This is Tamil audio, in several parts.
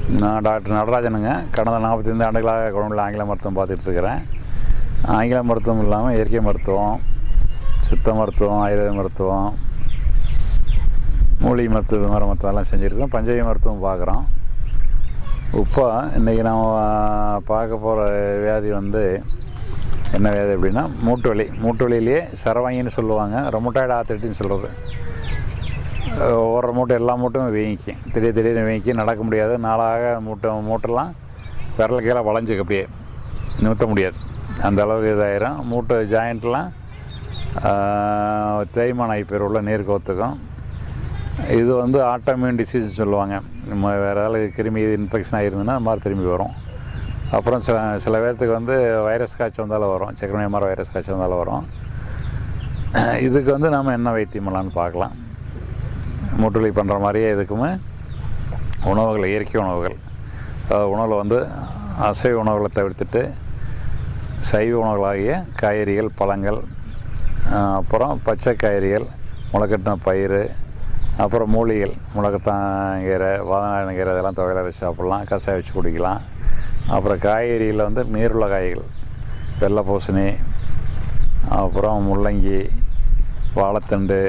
நான் டாக்டர் நடராஜனுங்க கடந்த நாற்பத்தைந்து ஆண்டுகளாக குழந்தைகள் ஆங்கில மருத்துவம் பார்த்துட்டு இருக்கிறேன் ஆங்கில மருத்துவம் இல்லாமல் இயற்கை மருத்துவம் சித்த மருத்துவம் ஆயுர்வேத மருத்துவம் மூலிகை மருத்துவம் இது மாதிரி மருத்துவம்லாம் செஞ்சுருக்கோம் பஞ்சகி மருத்துவம் பார்க்குறோம் இப்போ இன்றைக்கி நம்ம பார்க்க போகிற வியாதி வந்து என்ன வியாதி அப்படின்னா மூட்டு வலி மூட்டு வலியிலேயே சரவாங்கின்னு சொல்லுவாங்க ரொமட்டாய்டு ஆர்த்திட்டின்னு சொல்கிறது ஒரு மூட்டை எல்லா மூட்டும் வீங்கிக்கும் திடீர் திடீர்னு வீங்கி நடக்க முடியாது நாளாக மூட்டை மூட்டெல்லாம் விரல கீழே வளைஞ்சிக்கு அப்படியே நிறுத்த முடியாது அந்த அளவுக்கு இதாயிரும் மூட்டை ஜாயிண்ட்லாம் தேய்மானம் ஆகி பேர் உள்ள நீர் கோத்துக்கும் இது வந்து ஆட்டோமியூன் டிசீஸ் சொல்லுவாங்க நம்ம வேறு ஏதாவது கிருமி இன்ஃபெக்ஷன் ஆகிருந்ததுன்னா அந்த மாதிரி திரும்பி வரும் அப்புறம் சில சில பேர்த்துக்கு வந்து வைரஸ் காய்ச்சல் வந்தாலும் வரும் சிக்கனே மாதிரி வைரஸ் காய்ச்சல் வந்தாலும் வரும் இதுக்கு வந்து நம்ம என்ன வைத்தியம் பண்ணலான்னு பார்க்கலாம் மூட்டுவலி பண்ணுற மாதிரியே இதுக்குமே உணவுகள் இயற்கை உணவுகள் அதாவது உணவில் வந்து அசைவ உணவுகளை தவிர்த்துட்டு சைவ உணவுகளாகிய காய்கறிகள் பழங்கள் அப்புறம் பச்சை காய்கறிகள் முளைக்கட்டின பயிர் அப்புறம் மூலிகைகள் முளக்கத்தாங்கீரை வாதநாயகீரை இதெல்லாம் துவையல் அரைச்சி சாப்பிட்லாம் கசாய வச்சு குடிக்கலாம் அப்புறம் காய்கறியில் வந்து நீருள்ள காய்கள் வெள்ளை பூசணி அப்புறம் முள்ளங்கி வாழைத்தண்டு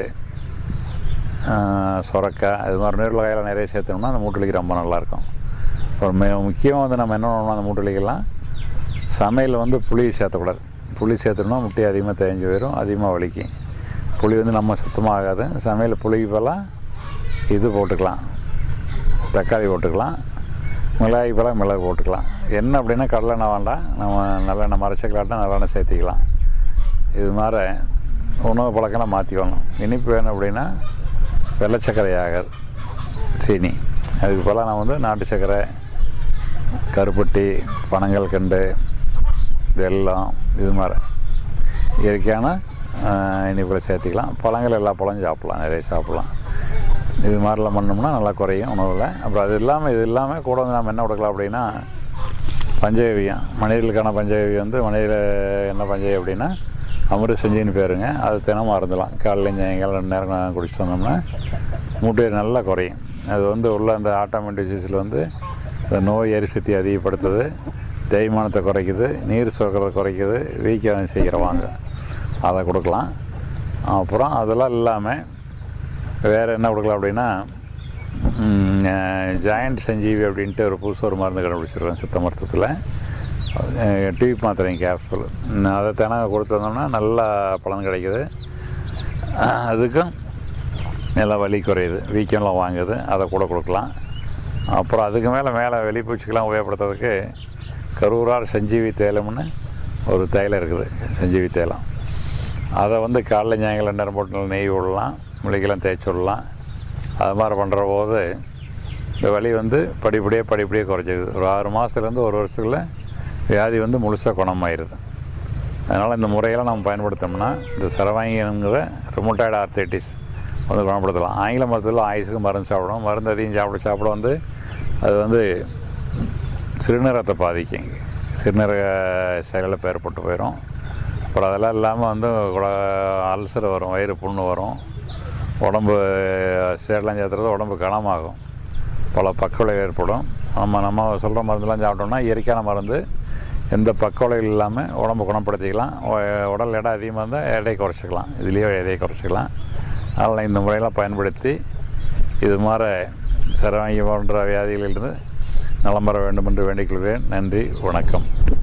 சுரக்காய் இது மாதிரி நீருள்ள காயில் நிறைய சேர்த்தோம்னா அந்த மூட்டுலிக்கு ரொம்ப நல்லாயிருக்கும் அப்புறம் மே முக்கியமாக வந்து நம்ம என்ன பண்ணணும் அந்த மூட்டுலிக்கெல்லாம் சமையல் வந்து புளி சேர்த்தக்கூடாது புளி சேர்த்தோம்னா முட்டை அதிகமாக தேஞ்சு போயிடும் அதிகமாக வலிக்கும் புளி வந்து நம்ம சுத்தமாக ஆகாது சமையல் புளிக்கு பதிலாக இது போட்டுக்கலாம் தக்காளி போட்டுக்கலாம் மிளகாய் பழம் மிளகு போட்டுக்கலாம் என்ன அப்படின்னா கடலெண்ணெய் வேண்டாம் நம்ம நல்லெண்ணெய் மரச்சக்கலாட்டினா நல்லெண்ணெய் சேர்த்திக்கலாம் இது மாதிரி உணவு பழக்கம்லாம் மாற்றிக்கணும் இனிப்பு வேணும் அப்படின்னா வெள்ளை சர்க்கரை ஆகாது சீனி அதுக்கு பதிலாக நான் வந்து நாட்டு சர்க்கரை கருப்பட்டி பனங்கள் கண்டு வெல்லம் இது மாதிரி இயற்கையான இனிப்பில் சேர்த்திக்கலாம் பழங்கள் எல்லா பழமும் சாப்பிட்லாம் நிறைய சாப்பிட்லாம் இது மாதிரிலாம் பண்ணோம்னா நல்லா குறையும் உணவில் அப்புறம் அது இல்லாமல் இது இல்லாமல் கூட வந்து நம்ம என்ன கொடுக்கலாம் அப்படின்னா பஞ்சகவியம் மனிதர்களுக்கான பஞ்சகவி வந்து மனிதர் என்ன பஞ்சகவி அப்படின்னா அமிர்த செஞ்சின்னு பேருங்க அது தினமும் அருந்தலாம் காலையில் சாயங்காலம் ரெண்டு நேரம் குடிச்சிட்டு வந்தோம்னா மூட்டை நல்லா குறையும் அது வந்து உள்ள அந்த ஆட்டோமேட் டிசீஸில் வந்து இந்த நோய் எரிசக்தி அதிகப்படுத்துது தேய்மானத்தை குறைக்குது நீர் சுரக்கிறத குறைக்குது வீக்கம் சீக்கிரம் வாங்க அதை கொடுக்கலாம் அப்புறம் அதெல்லாம் இல்லாமல் வேறு என்ன கொடுக்கலாம் அப்படின்னா ஜாயிண்ட் சஞ்சீவி அப்படின்ட்டு ஒரு புதுசு ஒரு மருந்து கண்டுபிடிச்சிருக்கோம் சித்த மருத்துவத்தில் டியூப் மாத்திரைங்க கேப்சூல் அதை தினம் கொடுத்து வந்தோம்னா நல்லா பலன் கிடைக்குது அதுக்கும் நல்லா வலி குறையுது வீக்கம்லாம் வாங்குது அதை கூட கொடுக்கலாம் அப்புறம் அதுக்கு மேலே மேலே வெளிப்பூச்சிக்கெலாம் உபயோகப்படுத்துறதுக்கு கரூரார் சஞ்சீவி தைலம்னு ஒரு தைலம் இருக்குது சஞ்சீவி தைலம் அதை வந்து காலைல ஞாயிறு நேரம் போட்டு நெய் விடலாம் முளைக்கெல்லாம் தேய்ச்சி விடலாம் அது மாதிரி பண்ணுற போது இந்த வலி வந்து படிப்படியாக படிப்படியாக குறைச்சிக்குது ஒரு ஆறு மாதத்துலேருந்து ஒரு வருஷத்துக்குள்ள வியாதி வந்து முழுசாக குணமாயிருது அதனால் இந்த முறையெல்லாம் நம்ம பயன்படுத்தோம்னா இந்த சரவாங்கிங்கிற ரிமோட்டாய்டு ஆர்த்தைட்டிஸ் வந்து குணப்படுத்தலாம் ஆங்கில மருத்துவத்தில் ஆயுசுக்கு மருந்து சாப்பிடும் மருந்து அதிகம் சாப்பிட சாப்பிட வந்து அது வந்து சிறுநீரகத்தை பாதிக்கும் சிறுநீரக செயலில் ஏற்பட்டு போயிடும் அப்புறம் அதெல்லாம் இல்லாமல் வந்து அல்சர் வரும் வயிறு புண்ணு வரும் உடம்பு சேடெலாம் சேர்த்துறது உடம்பு கனமாகும் பல பக்கவிளைவு ஏற்படும் நம்ம நம்ம சொல்கிற மருந்துலாம் சாப்பிட்டோம்னா இயற்கையான மருந்து எந்த பக்கவிளைவு இல்லாமல் உடம்பு குணப்படுத்திக்கலாம் உடல் எடை அதிகமாக இருந்தால் எடை குறைச்சிக்கலாம் இதுலேயே எடையை குறைச்சிக்கலாம் அதனால் இந்த முறையெல்லாம் பயன்படுத்தி இது மாதிரி சரவாங்கி போன்ற வியாதிகளிலிருந்து நலம் பெற வேண்டும் என்று வேண்டிக் கொள்வேன் நன்றி வணக்கம்